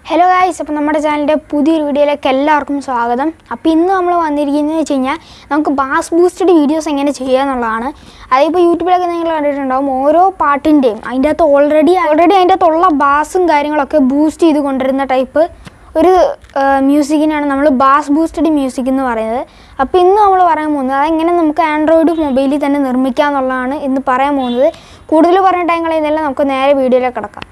hello guys അപ്പോൾ നമ്മുടെ ചാനലിൻ്റെ പുതിയൊരു വീഡിയോയിലേക്ക് എല്ലാവർക്കും സ്വാഗതം അപ്പോൾ ഇന്ന് നമ്മൾ വന്നിരിക്കുന്നത് വെച്ച് കഴിഞ്ഞാൽ നമുക്ക് ബാസ് ബൂസ്റ്റഡ് വീഡിയോസ് എങ്ങനെ ചെയ്യുക എന്നുള്ളതാണ് അതിപ്പോൾ യൂട്യൂബിലൊക്കെ നിങ്ങൾ കണ്ടിട്ടുണ്ടാവും ഓരോ പാട്ടിൻ്റെയും അതിൻ്റെ അകത്ത് ഓൾറെഡി ഓൾറെഡി അതിൻ്റെ അകത്തുള്ള ബാസും കാര്യങ്ങളൊക്കെ ബൂസ്റ്റ് ചെയ്ത് കൊണ്ടുവരുന്ന ടൈപ്പ് ഒരു മ്യൂസിക്കിനാണ് നമ്മൾ ബാസ് ബൂസ്റ്റഡ് മ്യൂസിക് എന്ന് പറയുന്നത് അപ്പോൾ ഇന്ന് നമ്മൾ പറയാൻ പോകുന്നത് അതെങ്ങനെ നമുക്ക് ആൻഡ്രോയിഡ് മൊബൈലിൽ തന്നെ നിർമ്മിക്കാം എന്നുള്ളതാണ് ഇന്ന് പറയാൻ പോകുന്നത് കൂടുതൽ പറഞ്ഞ ടൈം കളയുന്നില്ല നമുക്ക് നേരെ വീഡിയോയിലേക്ക് കിടക്കാം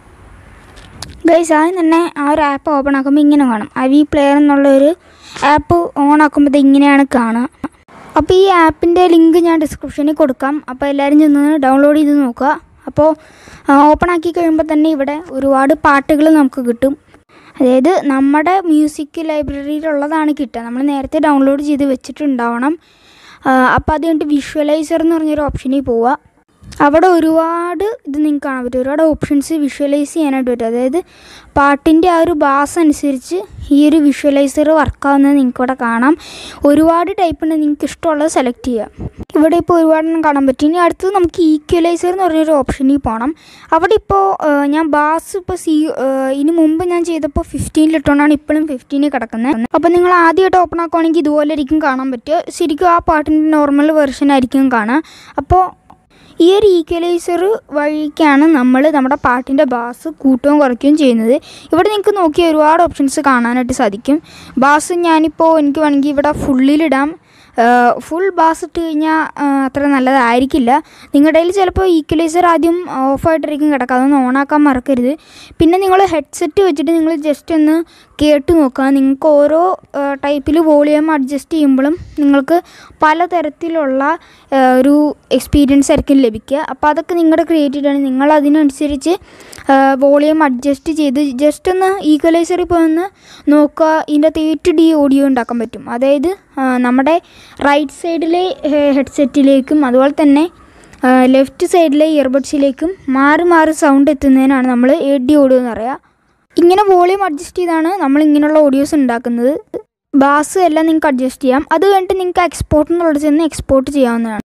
ഗൈസ് ആദ്യം തന്നെ ആ ഒരു ആപ്പ് ഓപ്പൺ ആക്കുമ്പോൾ ഇങ്ങനെ കാണും അവി പ്ലെയർ എന്നുള്ളൊരു ആപ്പ് ഓൺ ആക്കുമ്പോൾ ഇങ്ങനെയാണ് കാണുക അപ്പോൾ ഈ ആപ്പിൻ്റെ ലിങ്ക് ഞാൻ ഡിസ്ക്രിപ്ഷനിൽ കൊടുക്കാം അപ്പോൾ എല്ലാവരും ചെന്ന് ഡൗൺലോഡ് ചെയ്ത് നോക്കുക അപ്പോൾ ഓപ്പൺ ആക്കി കഴിയുമ്പോൾ തന്നെ ഇവിടെ ഒരുപാട് പാട്ടുകൾ നമുക്ക് കിട്ടും അതായത് നമ്മുടെ മ്യൂസിക് ലൈബ്രറിയിലുള്ളതാണ് കിട്ടുക നമ്മൾ നേരത്തെ ഡൗൺലോഡ് ചെയ്ത് വെച്ചിട്ടുണ്ടാവണം അപ്പോൾ അത് കഴിഞ്ഞിട്ട് വിഷ്വലൈസർ എന്ന് പറഞ്ഞൊരു ഓപ്ഷനിൽ പോവുക അവിടെ ഒരുപാട് ഇത് നിങ്ങൾക്ക് കാണാൻ പറ്റും ഒരുപാട് ഓപ്ഷൻസ് വിഷ്വലൈസ് ചെയ്യാനായിട്ട് പറ്റും അതായത് പാട്ടിൻ്റെ ആ ഒരു ബാസ് അനുസരിച്ച് ഈ ഒരു വിഷ്വലൈസർ വർക്കാവുന്നത് നിങ്ങൾക്ക് ഇവിടെ കാണാം ഒരുപാട് ടൈപ്പ് ഉണ്ട് നിങ്ങൾക്ക് ഇഷ്ടമുള്ളത് സെലക്ട് ചെയ്യാം ഇവിടെ ഇപ്പോൾ ഒരുപാടെണ്ണം കാണാൻ പറ്റും ഇനി അടുത്തത് നമുക്ക് ഈക്വലൈസർ എന്ന് പറഞ്ഞൊരു ഓപ്ഷനിൽ പോകണം അവിടെ ഇപ്പോൾ ഞാൻ ബാസ് ഇപ്പോൾ സി ഇനി മുമ്പ് ഞാൻ ചെയ്തപ്പോൾ ഫിഫ്റ്റീനിലിട്ടുകൊണ്ടാണ് ഇപ്പോഴും ഫിഫ്റ്റീനിൽ കിടക്കുന്നത് അപ്പോൾ നിങ്ങൾ ആദ്യമായിട്ട് ഓപ്പൺ ആക്കുവാണെങ്കിൽ ഇതുപോലെ ആയിരിക്കും കാണാൻ പറ്റുക ശരിക്കും ആ പാട്ടിൻ്റെ നോർമൽ വെർഷൻ ആയിരിക്കും കാണുക അപ്പോൾ ഈ ഒരു ഈക്വലൈസർ വഴിക്കാണ് നമ്മൾ നമ്മുടെ പാട്ടിൻ്റെ ബാസ് കൂട്ടുകയും കുറയ്ക്കുകയും ചെയ്യുന്നത് ഇവിടെ നിങ്ങൾക്ക് നോക്കിയ ഒരുപാട് ഓപ്ഷൻസ് കാണാനായിട്ട് സാധിക്കും ബാസ് ഞാനിപ്പോൾ എനിക്ക് വേണമെങ്കിൽ ഇവിടെ ഫുള്ളിലിടാം ഫുൾ ബാസ് ഇട്ട് കഴിഞ്ഞാൽ അത്ര നല്ലതായിരിക്കില്ല നിങ്ങളുടെ കയ്യിൽ ചിലപ്പോൾ ഈക്വലൈസർ ആദ്യം ഓഫായിട്ടിരിക്കും കിടക്കുക അതൊന്ന് ഓണാക്കാൻ മറക്കരുത് പിന്നെ നിങ്ങൾ ഹെഡ്സെറ്റ് വെച്ചിട്ട് നിങ്ങൾ ജസ്റ്റ് ഒന്ന് കേട്ട് നോക്കുക നിങ്ങൾക്ക് ഓരോ ടൈപ്പിൽ വോളിയം അഡ്ജസ്റ്റ് ചെയ്യുമ്പോഴും നിങ്ങൾക്ക് പലതരത്തിലുള്ള ഒരു എക്സ്പീരിയൻസ് ആയിരിക്കും ലഭിക്കുക അപ്പോൾ അതൊക്കെ നിങ്ങളുടെ ക്രിയേറ്റീവ് ആണ് നിങ്ങൾ അതിനനുസരിച്ച് വോളിയം അഡ്ജസ്റ്റ് ചെയ്ത് ജസ്റ്റ് ഒന്ന് ഈക്വലൈസറിൽ പോയി ഒന്ന് നോക്കുക ഇതിൻ്റെ അകത്ത് എയ്റ്റ് ഡി ഓഡിയോ ഉണ്ടാക്കാൻ പറ്റും അതായത് നമ്മുടെ റൈറ്റ് സൈഡിലെ ഹെഡ്സെറ്റിലേക്കും അതുപോലെ തന്നെ ലെഫ്റ്റ് സൈഡിലെ ഇയർബഡ്സിലേക്കും മാറി മാറി സൗണ്ട് എത്തുന്നതിനാണ് നമ്മൾ എയ്റ്റ് ഡി ഓഡിയോ എന്ന് പറയുക ഇങ്ങനെ വോളിയം അഡ്ജസ്റ്റ് ചെയ്താണ് നമ്മൾ ഇങ്ങനെയുള്ള ഓഡിയോസ് ഉണ്ടാക്കുന്നത് ബാസ് എല്ലാം നിങ്ങൾക്ക് അഡ്ജസ്റ്റ് ചെയ്യാം അത് കഴിഞ്ഞിട്ട് നിങ്ങൾക്ക് എക്സ്പോർട്ട് എന്നുള്ളത് ചെന്ന് എക്സ്പോർട്ട് ചെയ്യാവുന്നതാണ്